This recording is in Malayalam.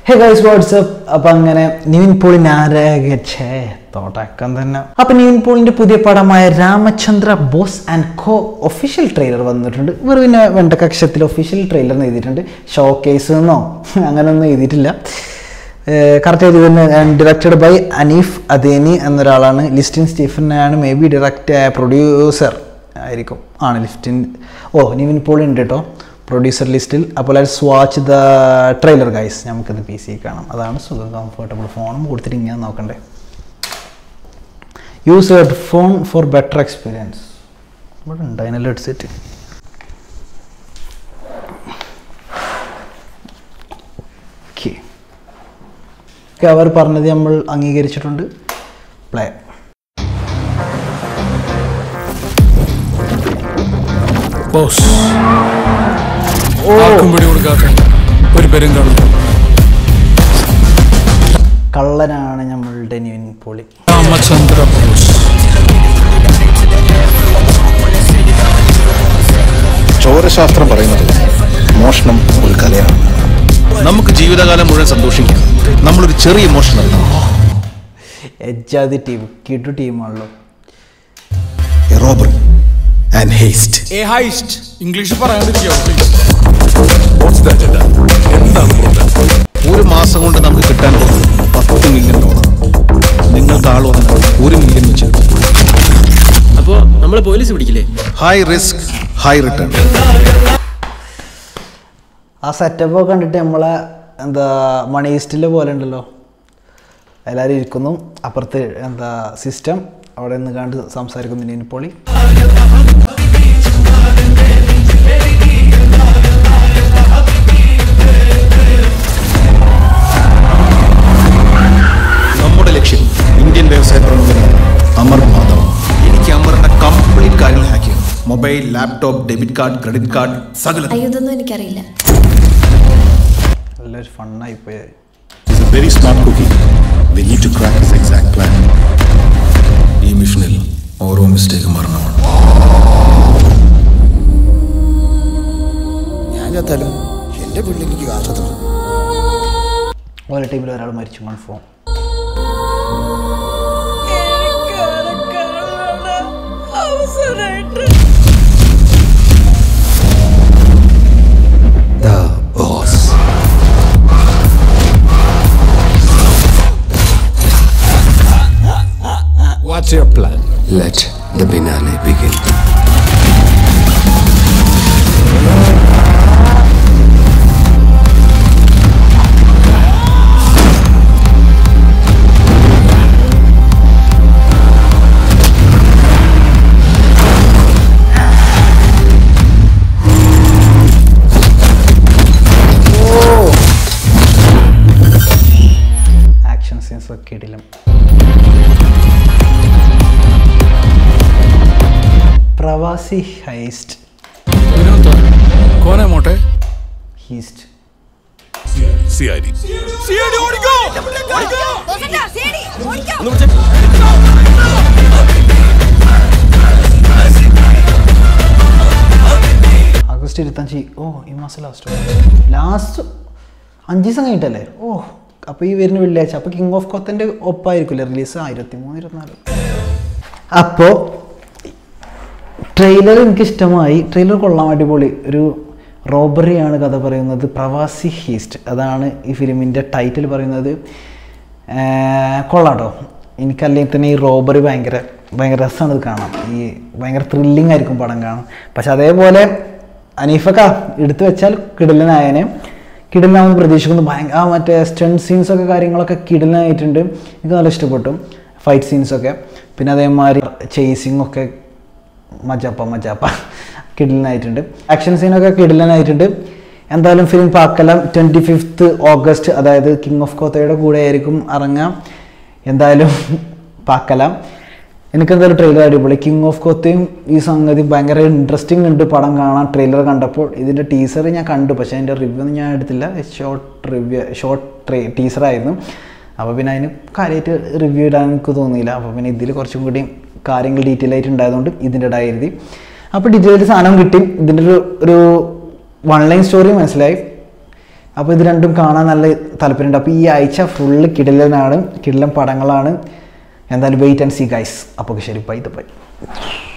ഹേ ഗൈസ് വാട്സപ്പ് അപ്പൊ അങ്ങനെ നിവിൻ പോളി നാരകേ തോട്ടക്കം തന്നെ അപ്പൊ നിവിൻ പോളിന്റെ പുതിയ പടമായ Ramachandra boss and co official trailer വന്നിട്ടുണ്ട് ഇവർ പിന്നെ വെണ്ടക്കക്ഷത്തിൽ ഒഫീഷ്യൽ ട്രെയിലർ എഴുതിയിട്ടുണ്ട് ഷോ കേസ് എന്നോ അങ്ങനെയൊന്നും എഴുതിയിട്ടില്ല കറക്റ്റ് ചെയ്ത് തന്നെ ഡയറക്റ്റഡ് ബൈ അനീഫ് അദേനി എന്നൊരാളാണ് ലിസ്റ്റിൻ സ്റ്റീഫനാണ് മേ ബി ഡയറക്റ്റ് പ്രൊഡ്യൂസർ ആയിരിക്കും ആണ് ലിസ്റ്റിൻ ഓ നിവിൻ പോളി ഉണ്ട് കേട്ടോ പ്രൊഡ്യൂസർ ലിസ്റ്റിൽ അപ്പോൾ let's watch the trailer guys നമുക്കിത് പി സി കാണാം അതാണ് സുഖം കംഫർട്ടബിൾ ഫോണും കൊടുത്തിട്ട് ഇങ്ങനെ നോക്കണ്ടേ use headphone for better experience ഇവിടെ ഉണ്ട് അതിനെല്ലാം ഹെഡ്സെറ്റ് ഓക്കെ ഒക്കെ അവർ പറഞ്ഞത് നമ്മൾ അംഗീകരിച്ചിട്ടുണ്ട് പ്ലേ ബോസ് ആർക്കും പിടി കൊടുക്കാത്ത ഒരു പെരുങ്കാളി കള്ളനാണ് നമ്മളുടെ നിവിൻ പോളി രാമചന്ദ്ര ബോസ് ചോരശാസ്ത്രം പറയുന്നത് മോഷണം ഒരു കലയാണ് നമുക്ക് ജീവിതകാലം മുഴുവൻ സന്തോഷിക്കാം നമ്മളൊരു ചെറിയ മോഷണം നടത്തണം എജ്ജാതി ടീം കിട്ടു ടീമാണല്ലോ robbery and heist a heist English പറയാണ്ടിരിക്കാവോ ഒരു മാസം കൊണ്ട് നമുക്ക് കിട്ടാൻ പോകുന്നത് പത്ത് മില്യൺ ഡോളർ നിങ്ങൾക്ക് ആൾ വന്ന് ഒരു മില്യൺ വെച്ച് അപ്പോ നമ്മളെ പോലീസ് പിടിക്കില്ലേ ഹൈ റിസ്ക് ഹൈ റിട്ടേൺ ആ സെറ്റപ്പ് ഒക്കെ കണ്ടിട്ട് നമ്മളെ എന്താ മണി ഈസ്റ്റിലെ പോലെ ഉണ്ടല്ലോ എല്ലാവരും ഇരിക്കുന്നു അപ്പുറത്ത് എന്താ സിസ്റ്റം അവിടെ നിന്ന് കണ്ട് സംസാരിക്കുന്നു നിവിൻ പോളി നമ്മുടെ ലക്ഷ്യം ഇന്ത്യൻ വ്യവസായ പ്രമുഖനാണ് അമർ മാധവ് എനിക്ക് അമറിന്റെ കംപ്ലീറ്റ് കാര്യങ്ങൾ ഹാക്ക് ചെയ്യണം mobile laptop debit card credit card സകല അയ്യോ ഇതൊന്നും എനിക്കറിയില്ല നല്ലൊരു ഫണ്ണായി പോയി is a very smart cookie. We need to crack his exact plan. ഈ മിഷനിൽ ഓരോ മിസ്റ്റേക്കും മരണമാണ് ഞാൻ ചത്താലും എന്റെ പിള്ളേക്ക് കാശത്തണം ഓരോ ടീമിൽ ഒരാൾ മരിച്ചു confirm what's your plan Let the finale begin. Action scenes ഒക്കെ ഇടിലും പ്രവാസി ഹൈസ്റ്റ് കോനെ മോട്ടെ ഹീസ്റ്റ് ആഗസ്റ്റ് ഇരുപത്തഞ്ച് ഓ ഈ മാസം ലാസ്റ്റ് ലാസ്റ്റ് അഞ്ച് ദിവസം കഴിഞ്ഞിട്ടല്ലേ ഓ അപ്പോൾ ഈ വരുന്ന വെള്ളിയാഴ്ച അപ്പോൾ കിങ് ഓഫ് കൊത്തൻ്റെ ഒപ്പായിരിക്കില്ലേ റിലീസ് ഇരുപത്തി മൂന്ന് ഇരുപത്തിനാല് അപ്പോൾ ട്രെയിലർ എനിക്ക് ഇഷ്ടമായി ട്രെയിലർ കൊള്ളാൻ അടിപൊളി ഒരു റോബറിയാണ് കഥ പറയുന്നത് പ്രവാസി ഹീസ്റ്റ് അതാണ് ഈ ഫിലിമിൻ്റെ ടൈറ്റിൽ പറയുന്നത് ഏർ കൊള്ളാട്ടോ എനിക്കല്ലെങ്കിൽ തന്നെ ഈ റോബറി ഭയങ്കര ഭയങ്കര രസമാണ് ഇത് കാണാൻ ഈ ഭയങ്കര ത്രില്ലിംഗ് ആയിരിക്കും പടം കാണാൻ പക്ഷെ അതേപോലെ അനീഫക്ക എടുത്തു വെച്ചാൽ കിടിലനായനെ കിടിലനാണെന്ന് പ്രതീക്ഷിക്കുന്നു ഭയങ്കര ആ മറ്റേ സ്റ്റൺ സീൻസൊക്കെ കാര്യങ്ങളൊക്കെ കിടിലനായിട്ടുണ്ട് എനിക്ക് നല്ല ഇഷ്ടപ്പെട്ടു ഫൈറ്റ് സീൻസൊക്കെ പിന്നെ അതേമാതിരി ചേസിങ് ഒക്കെ മജാപ്പ മജാപ്പ കിടിലനായിട്ടുണ്ട് ആക്ഷൻ സീനൊക്കെ കിടിലനായിട്ടുണ്ട് എന്തായാലും ഫിലിം പാക്കലം ട്വൻറ്റി ഫിഫ്ത്ത് ഓഗസ്റ്റ് അതായത് കിങ് ഓഫ് കോത്തയുടെ കൂടെ ആയിരിക്കും ഇറങ്ങാം എന്തായാലും പാക്കലാം എനിക്കെന്തായാലും ട്രെയിലർ അടിപൊളി കിങ് ഓഫ് കോത്തയും ഈ സംഗതി ഭയങ്കര ഇൻട്രസ്റ്റിംഗ് ഉണ്ട് പടം കാണാൻ ട്രെയിലർ കണ്ടപ്പോൾ ഇതിൻ്റെ ടീസർ ഞാൻ കണ്ടു പക്ഷേ അതിൻ്റെ റിവ്യൂ ഒന്നും ഞാൻ എടുത്തില്ല ഷോർട്ട് റിവ്യൂ ഷോർട്ട് ട്രേ ടീസറായിരുന്നു അപ്പോൾ പിന്നെ അതിന് കാര്യമായിട്ട് റിവ്യൂ ഇടാൻ എനിക്ക് തോന്നിയില്ല അപ്പോൾ പിന്നെ ഇതിൽ കുറച്ചും കൂടി കാര്യങ്ങൾ ഡീറ്റെയിൽ ആയിട്ട് ഉണ്ടായതുകൊണ്ട് ഇതിൻ്റെ ഇടയിൽ എഴുതി അപ്പോൾ ഡീറ്റെയിൽ സാധനം കിട്ടി ഇതിൻ്റെ ഒരു ഒരു വൺ ലൈൻ സ്റ്റോറി മനസ്സിലായി അപ്പോൾ ഇത് രണ്ടും കാണാൻ നല്ല താല്പര്യമുണ്ട് അപ്പോൾ ഈ ആഴ്ച ഫുള്ള് കിടിലനാണ് കിടിലൻ പടങ്ങളാണ് എന്തായാലും വെയിറ്റ് ആൻഡ് സി ഗൈസ് അപ്പോൾ ശരി ബൈ ദ ബൈ